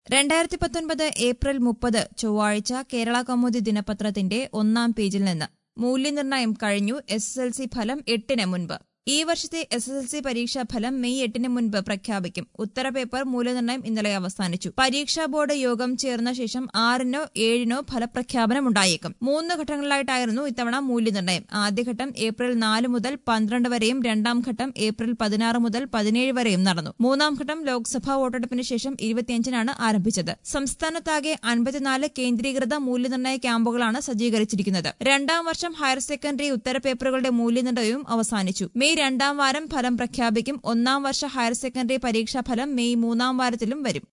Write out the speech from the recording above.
രണ്ടായിരത്തി പത്തൊൻപത് ഏപ്രിൽ മുപ്പത് ചൊവ്വാഴ്ച കേരള കൗമുദി ദിനപത്രത്തിന്റെ ഒന്നാം പേജിൽ നിന്ന് മൂല്യനിർണ്ണയം കഴിഞ്ഞു എസ് എസ് എൽ സി ഫലം എട്ടിന് മുൻപ് ഈ വർഷത്തെ എസ് എസ് എൽ സി പരീക്ഷാ ഫലം മെയ് എട്ടിന് മുൻപ് പ്രഖ്യാപിക്കും ഉത്തരപേപ്പർ മൂല്യനിർണ്ണയം ഇന്നലെ അവസാനിച്ചു പരീക്ഷാ ബോർഡ് യോഗം ചേർന്ന ശേഷം ആറിനോ ഏഴിനോ ഫലപ്രഖ്യാപനം ഉണ്ടായേക്കും മൂന്ന് ഘട്ടങ്ങളിലായിട്ടായിരുന്നു ഇത്തവണ മൂല്യനിർണ്ണയം ആദ്യഘട്ടം ഏപ്രിൽ നാല് മുതൽ പന്ത്രണ്ട് വരെയും രണ്ടാം ഘട്ടം ഏപ്രിൽ പതിനാറ് മുതൽ പതിനേഴ് വരെയും നടന്നു മൂന്നാം ഘട്ടം ലോക്സഭാ വോട്ടെടുപ്പിന് ശേഷം ഇരുപത്തിയഞ്ചിനാണ് ആരംഭിച്ചത് സംസ്ഥാനത്താകെ അൻപത്തിനാല് കേന്ദ്രീകൃത മൂല്യനിർണ്ണയ ക്യാമ്പുകളാണ് സജ്ജീകരിച്ചിരിക്കുന്നത് രണ്ടാം വർഷം ഹയർ സെക്കൻഡറി ഉത്തരപേപ്പറുകളുടെ മൂല്യനിർണ്ണയവും അവസാനിച്ചു മെയ് രണ്ടാം വാരം ഫലം പ്രഖ്യാപിക്കും ഒന്നാം വർഷ ഹയർ സെക്കൻഡറി പരീക്ഷാ ഫലം മെയ് മൂന്നാം വാരത്തിലും വരും